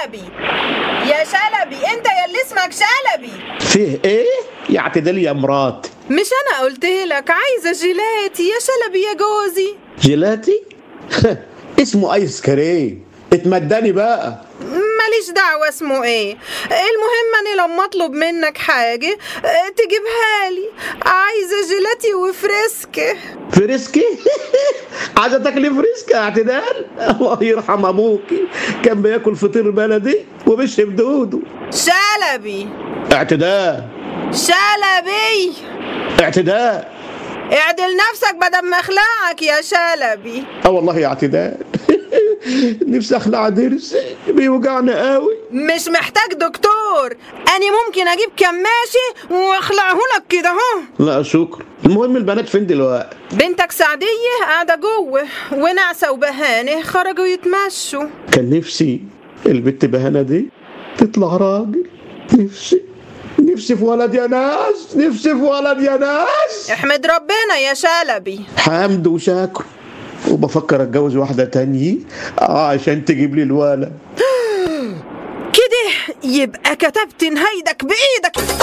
شلبي يا شلبي انت يا اللي اسمك شلبي فيه ايه يا اعتدال يا مرات مش انا قلت لك عايزه جيلاتي يا شلبي يا جوزي جيلاتي اسمه ايس كريم اتمدني بقى ماليش دعوة اسمه ايه المهم انا لما اطلب منك حاجة اه، تجيبها لي عايزة جيلاتي وفريسك فريسكي عايزه تاكلي فريسكي يا اعتدال الله يرحم ابوكي كان بياكل فطير بلدي وبيشرب دوده شلبي اعتدال شلبي اعتدال اعدل نفسك بدل ما اخلعك يا شلبي اه والله يا اعتدال نفسي اخلع ضرسي بيوجعني قوي مش محتاج دكتور انا ممكن اجيب كماشي واخلعه لك كده اهو لا شكرا المهم البنات فين دلوقتي بنتك سعدية قاعدة جوه ونعسة وبهانة خرجوا يتمشوا كان نفسي البت بهانة دي تطلع راجل نفسي نفسي في ولد يا ناس نفسي في ولد يا ناس احمد ربنا يا شلبي حمد وشاكر وبفكر اتجوز واحدة تانية عشان تجيب لي الولد كده يبقى كتبت نهايدك بإيدك